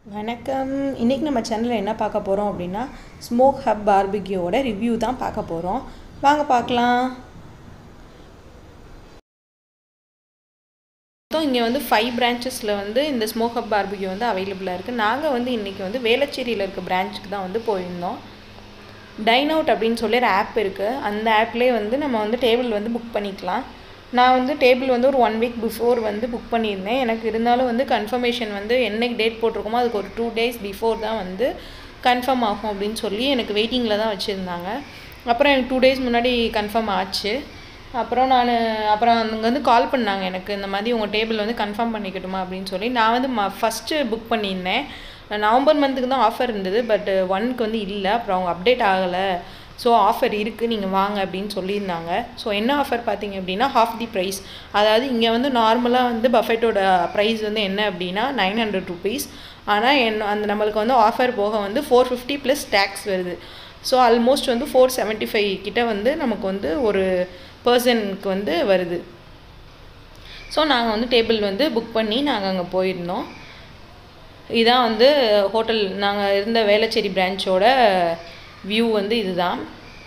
வணக்கம் இன்றைக்கி நம்ம சேனலில் என்ன பார்க்க போகிறோம் அப்படின்னா ஸ்மோக் ஹப் பார்பிக்யூவோட ரிவ்யூ தான் பார்க்க போகிறோம் வாங்க பார்க்கலாம் மொத்தம் இங்கே வந்து ஃபைவ் பிரான்ச்சஸில் வந்து இந்த ஸ்மோக் ஹப் பார்பிக்யூ வந்து அவைலபிளாக இருக்குது நாங்கள் வந்து இன்றைக்கி வந்து வேளச்சேரியில் இருக்க பிரான்ச்சுக்கு தான் வந்து போயிருந்தோம் டைன் அவுட் அப்படின்னு சொல்லி ஒரு ஆப் இருக்குது அந்த ஆப்லேயே வந்து நம்ம வந்து டேபிள் வந்து புக் பண்ணிக்கலாம் நான் வந்து டேபிள் வந்து ஒரு ஒன் வீக் பிஃபோர் வந்து புக் பண்ணியிருந்தேன் எனக்கு இருந்தாலும் வந்து கன்ஃபர்மேஷன் வந்து என்னைக்கு டேட் போட்டிருக்கோமோ அதுக்கு ஒரு டூ டேஸ் பிஃபோர் தான் வந்து கன்ஃபார்ம் ஆகும் அப்படின்னு சொல்லி எனக்கு வெயிட்டிங்கில் தான் வச்சுருந்தாங்க அப்புறம் எனக்கு டூ டேஸ் முன்னாடி கன்ஃபார்ம் ஆச்சு அப்புறம் நான் அப்புறம் அங்கே வந்து கால் பண்ணாங்க எனக்கு இந்த மாதிரி உங்கள் டேபிள் வந்து கன்ஃபார்ம் பண்ணிக்கட்டுமா அப்படின்னு சொல்லி நான் வந்து ம ஃபஸ்ட்டு புக் பண்ணியிருந்தேன் நவம்பர் மந்த்துக்கு தான் ஆஃபர் இருந்தது பட் ஒன்க்கு வந்து இல்லை அப்புறம் அவங்க அப்டேட் ஆகலை ஸோ ஆஃபர் இருக்குது நீங்கள் வாங்க அப்படின்னு சொல்லியிருந்தாங்க ஸோ என்ன ஆஃபர் பார்த்தீங்க அப்படின்னா ஹாஃப் தி ப்ரைஸ் அதாவது இங்கே வந்து நார்மலாக வந்து பஃபெட்டோட ப்ரைஸ் வந்து என்ன அப்படின்னா நைன் ஹண்ட்ரட் ருபீஸ் ஆனால் என் அந்த நம்மளுக்கு வந்து ஆஃபர் போக வந்து ஃபோர் ஃபிஃப்டி ப்ளஸ் டேக்ஸ் வருது ஸோ ஆல்மோஸ்ட் வந்து ஃபோர் செவன்ட்டி ஃபைவ் கிட்ட வந்து நமக்கு வந்து ஒரு பர்சனுக்கு வந்து வருது ஸோ நாங்கள் வந்து டேபிள் வந்து புக் பண்ணி நாங்கள் அங்கே போயிருந்தோம் இதான் வந்து ஹோட்டல் நாங்கள் இருந்த வேளச்சேரி பிரான்ச்சோட வியூ வந்து இதுதான்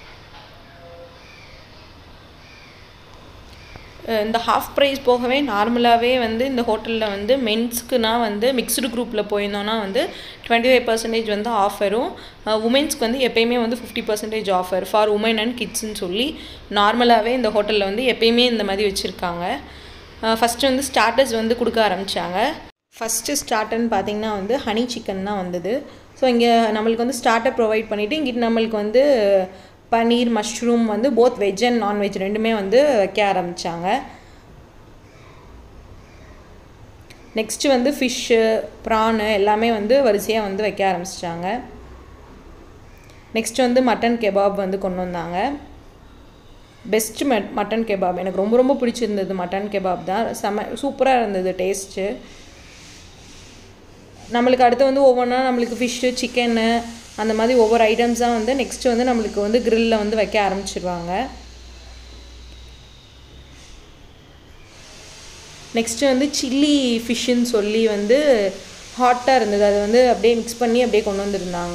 இந்த ஹாஃப் ப்ரைஸ் போகவே நார்மலாகவே வந்து இந்த ஹோட்டலில் வந்து மென்ஸ்க்குனா வந்து மிக்ஸ்டு குரூப்பில் போயிருந்தோன்னா வந்து டுவெண்ட்டி ஃபைவ் பர்சன்டேஜ் வந்து ஆஃபரும் உமன்ஸ்க்கு வந்து எப்பயுமே வந்து fifty percentage offer for women and கிட்ஸ்ன்னு சொல்லி நார்மலாகவே இந்த ஹோட்டலில் வந்து எப்பயுமே இந்த மாதிரி வச்சுருக்காங்க ஃபஸ்ட்டு வந்து ஸ்டார்டர்ஸ் வந்து கொடுக்க ஆரம்பித்தாங்க ஃபஸ்ட்டு ஸ்டார்டர்னு பார்த்தீங்கன்னா வந்து ஹனி சிக்கன் தான் வந்தது ஸோ இங்கே நம்மளுக்கு வந்து ஸ்டார்டர் ப்ரொவைட் பண்ணிவிட்டு இங்கிட்ட நம்மளுக்கு வந்து பன்னீர் மஷ்ரூம் வந்து போத் வெஜ் அண்ட் நான்வெஜ் ரெண்டுமே வந்து வைக்க ஆரம்பித்தாங்க நெக்ஸ்ட்டு வந்து ஃபிஷ்ஷு ப்ரானு எல்லாமே வந்து வரிசையாக வந்து வைக்க ஆரம்பிச்சிட்டாங்க நெக்ஸ்ட் வந்து மட்டன் கெபாப் வந்து கொண்டு வந்தாங்க பெஸ்ட்டு மட் மட்டன் கெபாப் எனக்கு ரொம்ப ரொம்ப பிடிச்சிருந்தது மட்டன் கெபாப் தான் செம சூப்பராக இருந்தது டேஸ்ட்டு நம்மளுக்கு அடுத்து வந்து ஒவ்வொன்றா நம்மளுக்கு ஃபிஷ்ஷு சிக்கனு அந்த மாதிரி ஒவ்வொரு ஐட்டம்ஸாக வந்து நெக்ஸ்ட்டு வந்து நம்மளுக்கு வந்து க்ரில்லில் வந்து வைக்க ஆரம்பிச்சிருவாங்க நெக்ஸ்ட்டு வந்து சில்லி ஃபிஷ்ஷுன்னு சொல்லி வந்து ஹாட்டாக இருந்தது அதை வந்து அப்படியே மிக்ஸ் பண்ணி அப்படியே கொண்டு வந்திருந்தாங்க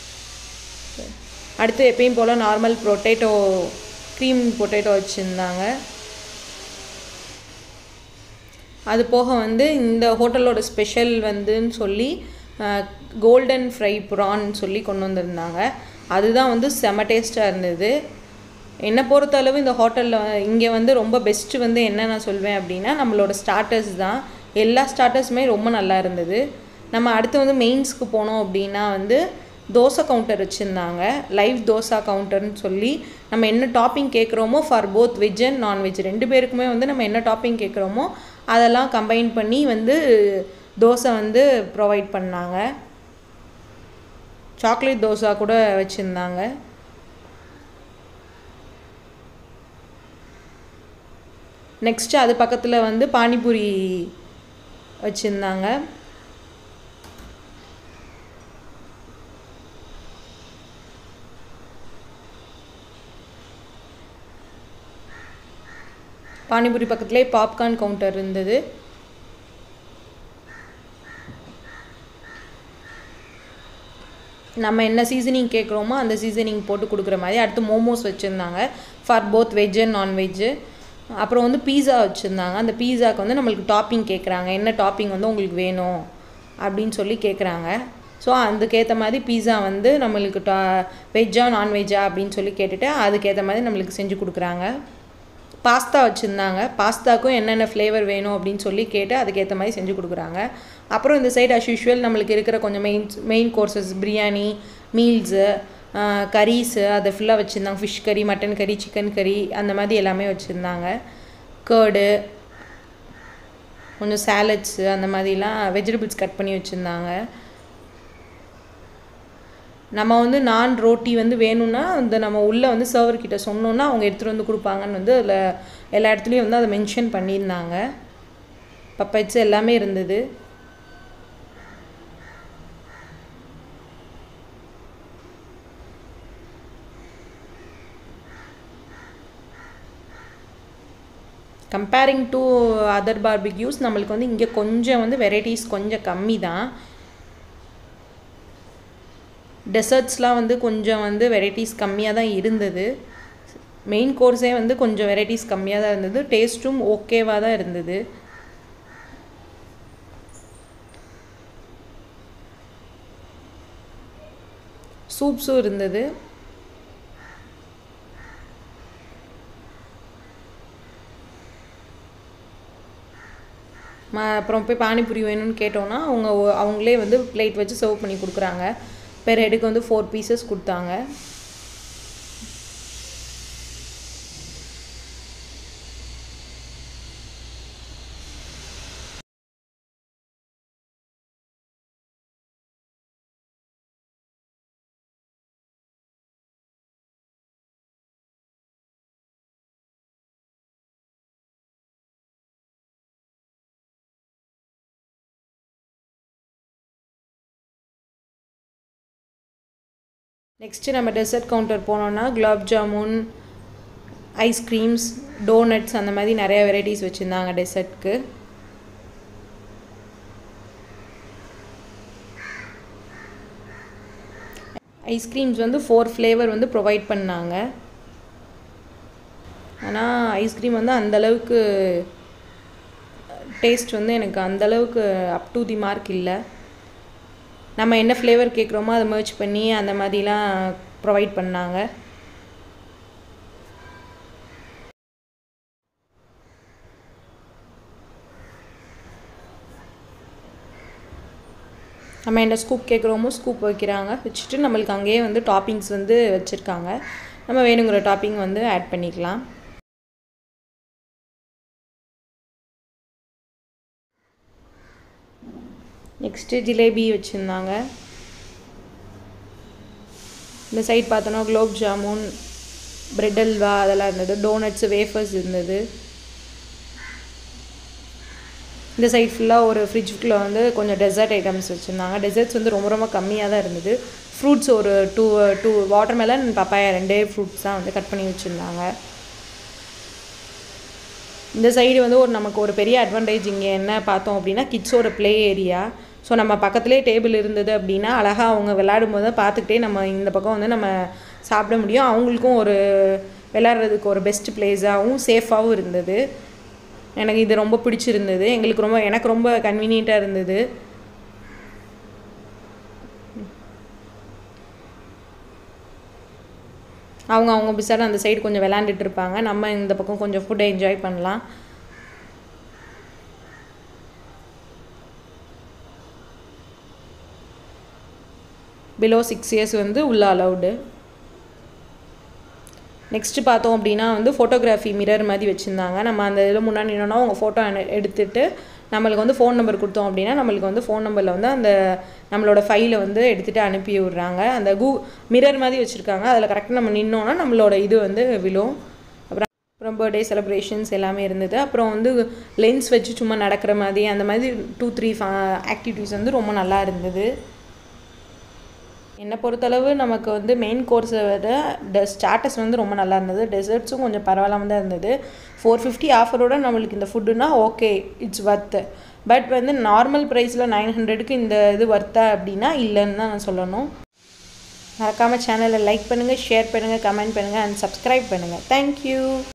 அடுத்து எப்பயும் போல் நார்மல் பொட்டேட்டோ க்ரீம் பொட்டேட்டோ வச்சுருந்தாங்க அது போக வந்து இந்த ஹோட்டலோட ஸ்பெஷல் வந்துன்னு சொல்லி கோல்டன் ஃப்ரை ப்ரான் சொல்லி கொண்டு வந்திருந்தாங்க அதுதான் வந்து செம டேஸ்ட்டாக இருந்தது என்னை பொறுத்தளவு இந்த ஹோட்டலில் இங்கே வந்து ரொம்ப பெஸ்ட்டு வந்து என்ன நான் சொல்வேன் அப்படின்னா நம்மளோட ஸ்டார்டர்ஸ் தான் எல்லா ஸ்டார்டர்ஸுமே ரொம்ப நல்லா இருந்தது நம்ம அடுத்து வந்து மெயின்ஸ்க்கு போனோம் அப்படின்னா வந்து தோசை கவுண்டர் வச்சுருந்தாங்க லைவ் தோசா கவுண்டர்னு சொல்லி நம்ம என்ன டாப்பிங் கேட்குறோமோ for both veg and non veg ரெண்டு பேருக்குமே வந்து நம்ம என்ன டாப்பிங் கேட்குறோமோ அதெல்லாம் கம்பைன் பண்ணி வந்து தோசை வந்து ப்ரொவைட் பண்ணாங்க சாக்லேட் தோசா கூட வச்சுருந்தாங்க நெக்ஸ்ட்டு அது பக்கத்தில் வந்து பானிபூரி வச்சுருந்தாங்க பானிபூரி பக்கத்துலேயே பாப்கார்ன் கவுண்டர் இருந்தது நம்ம என்ன சீசனிங் கேட்குறோமோ அந்த சீசனிங் போட்டு கொடுக்குற மாதிரி அடுத்து மோமோஸ் வச்சுருந்தாங்க for both veg and non veg அப்புறம் வந்து பீஸா வச்சுருந்தாங்க அந்த பீஸாவுக்கு வந்து நம்மளுக்கு டாப்பிங் கேட்குறாங்க என்ன டாப்பிங் வந்து உங்களுக்கு வேணும் அப்படின்னு சொல்லி கேட்குறாங்க ஸோ அதுக்கேற்ற மாதிரி பீஸா வந்து நம்மளுக்கு டா வெஜ்ஜா நான்வெஜ்ஜா அப்படின்னு சொல்லி கேட்டுட்டு அதுக்கேற்ற மாதிரி நம்மளுக்கு செஞ்சு கொடுக்குறாங்க பாஸ்தா வச்சுருந்தாங்க பாஸ்தாக்கும் என்னென்ன ஃப்ளேவர் வேணும் அப்படின்னு சொல்லி கேட்டு அதுக்கேற்ற மாதிரி செஞ்சு கொடுக்குறாங்க அப்புறம் இந்த சைடு அஸ் யூஷுவல் நம்மளுக்கு இருக்கிற கொஞ்சம் main main courses biryani meals curries அதை ஃபுல்லாக வச்சுருந்தாங்க ஃபிஷ் கறி மட்டன் கறி சிக்கன் கறி அந்த மாதிரி எல்லாமே வச்சுருந்தாங்க கேர்டு கொஞ்சம் சாலட்ஸு அந்த மாதிரிலாம் வெஜிடபிள்ஸ் கட் பண்ணி வச்சுருந்தாங்க நம்ம வந்து நான் ரோட்டி வந்து வேணும்னா அந்த நம்ம உள்ளே வந்து சர்வர்கிட்ட சொன்னோன்னா அவங்க எடுத்துகிட்டு வந்து கொடுப்பாங்கன்னு வந்து அதில் எல்லா இடத்துலையும் வந்து அதை மென்ஷன் பண்ணியிருந்தாங்க பப்பட்ஸ் எல்லாமே இருந்தது கம்பேரிங் டு அதர் பார்பிக்யூஸ் நம்மளுக்கு வந்து இங்கே கொஞ்சம் வந்து வெரைட்டிஸ் கொஞ்சம் கம்மி தான் டெசர்ட்ஸ்லாம் வந்து கொஞ்சம் வந்து வெரைட்டிஸ் கம்மியாக தான் இருந்தது மெயின் கோர்ஸே வந்து கொஞ்சம் வெரைட்டிஸ் கம்மியாக தான் இருந்தது டேஸ்ட்டும் ஓகேவாக தான் இருந்தது சூப்ஸும் இருந்தது ம அப்புறம் போய் பானிபூரி வேணும்னு கேட்டோன்னா அவங்க ஒ- அவங்களே வந்து பிளேட் வச்சு சர்வ் பண்ணி கொடுக்குறாங்க பெர் ஹெடுக்கு வந்து ஃபோர் பீசஸ் கொடுத்தாங்க நெக்ஸ்ட்டு நம்ம டெசர்ட் கவுண்டர் போனோம்னா குலாப் ஜாமுன் ஐஸ்கிரீம்ஸ் டோனட்ஸ் அந்த மாதிரி நிறைய வெரைட்டிஸ் வச்சுருந்தாங்க டெசர்ட்க்கு ஐஸ்கிரீம்ஸ் வந்து ஃபோர் ஃப்ளேவர் வந்து ப்ரொவைட் பண்ணாங்க ஆனால் ஐஸ்கிரீம் வந்து அந்தளவுக்கு டேஸ்ட் வந்து எனக்கு அந்தளவுக்கு அப் டு தி மார்க் இல்லை நம்ம என்ன ஃப்ளேவர் கேட்குறோமோ அதை மர்ச் பண்ணி அந்த மாதிரிலாம் ப்ரொவைட் பண்ணாங்க நம்ம என்ன ஸ்கூப் கேட்குறோமோ ஸ்கூப் வைக்கிறாங்க வச்சுட்டு நம்மளுக்கு அங்கேயே வந்து டாப்பிங்ஸ் வந்து வச்சுருக்காங்க நம்ம வேணுங்கிற டாப்பிங் வந்து ஆட் பண்ணிக்கலாம் நெக்ஸ்ட்டு ஜிலேபி வச்சுருந்தாங்க இந்த சைட் பார்த்தோன்னா குலோப் ஜாமுன் பிரெட் அல்வா அதெல்லாம் இருந்தது டோனட்ஸு வேஃபர்ஸ் இருந்தது இந்த சைட் ஃபுல்லாக ஒரு ஃப்ரிட்ஜுக்குள்ளே வந்து கொஞ்சம் டெசர்ட் ஐட்டம்ஸ் வச்சுருந்தாங்க டெசர்ட்ஸ் வந்து ரொம்ப ரொம்ப கம்மியாக தான் இருந்தது ஃப்ரூட்ஸ் ஒரு டூ டூ வாட்டர்மெலன் பப்பாயா ரெண்டே ஃப்ரூட்ஸ் தான் வந்து கட் பண்ணி வச்சுருந்தாங்க இந்த சைடு வந்து ஒரு நமக்கு ஒரு பெரிய அட்வான்டேஜ் இங்கே என்ன பார்த்தோம் அப்படின்னா கிட்ஸோட ப்ளே ஏரியா ஸோ நம்ம பக்கத்துலேயே டேபிள் இருந்தது அப்படின்னா அழகாக அவங்க விளையாடும் போது பார்த்துக்கிட்டே நம்ம இந்த பக்கம் வந்து நம்ம சாப்பிட முடியும் அவங்களுக்கும் ஒரு விளையாடுறதுக்கு ஒரு பெஸ்ட் பிளேஸாகவும் சேஃபாகவும் இருந்தது எனக்கு இது ரொம்ப பிடிச்சிருந்தது எங்களுக்கு ரொம்ப எனக்கு ரொம்ப கன்வீனியண்ட்டாக இருந்தது அவங்க அவங்க பிசார அந்த சைடு கொஞ்சம் விளாண்டுட்டு இருப்பாங்க நம்ம இந்த பக்கம் கொஞ்சம் ஃபுட்டை என்ஜாய் பண்ணலாம் பிலோ சிக்ஸ் இயர்ஸ் வந்து உள்ள அலவுடு நெக்ஸ்ட்டு பார்த்தோம் அப்படின்னா வந்து ஃபோட்டோகிராஃபி மிரர் மாதிரி வச்சுருந்தாங்க நம்ம அந்த இதில் முன்னாடி நின்னோன்னா அவங்க ஃபோட்டோ எடுத்துட்டு நம்மளுக்கு வந்து ஃபோன் நம்பர் கொடுத்தோம் அப்படின்னா நம்மளுக்கு வந்து ஃபோன் நம்பரில் வந்து அந்த நம்மளோட ஃபைலை வந்து எடுத்துகிட்டு அனுப்பி விட்றாங்க அந்த கூ மிரர் மாதிரி வச்சுருக்காங்க அதில் கரெக்டாக நம்ம நின்னோன்னா நம்மளோட இது வந்து விழும் அப்புறம் அப்புறம் பர்த்டே செலிப்ரேஷன்ஸ் எல்லாமே இருந்தது அப்புறம் வந்து லென்ஸ் வச்சு சும்மா நடக்கிற மாதிரி அந்த மாதிரி டூ த்ரீ ஆக்டிவிட்டீஸ் வந்து ரொம்ப நல்லா இருந்தது என்னை பொறுத்தளவு நமக்கு வந்து மெயின் கோர்ஸை விட ட ஸ்டார்டர்ஸ் வந்து ரொம்ப நல்லா இருந்தது டெசர்ட்ஸும் கொஞ்சம் பரவாயில்லாமல் தான் இருந்தது ஃபோர் ஃபிஃப்டி ஆஃபரோட நம்மளுக்கு இந்த ஃபுட்டுனா ஓகே இட்ஸ் ஒர்த்து பட் வந்து நார்மல் ப்ரைஸில் நைன் ஹண்ட்ரடுக்கு இந்த இது ஒர்த்தா அப்படின்னா இல்லைன்னு தான் நான் சொல்லணும் மறக்காமல் சேனலை லைக் பண்ணுங்கள் ஷேர் பண்ணுங்கள் கமெண்ட் பண்ணுங்கள் அண்ட் சப்ஸ்கிரைப் பண்ணுங்கள் தேங்க்யூ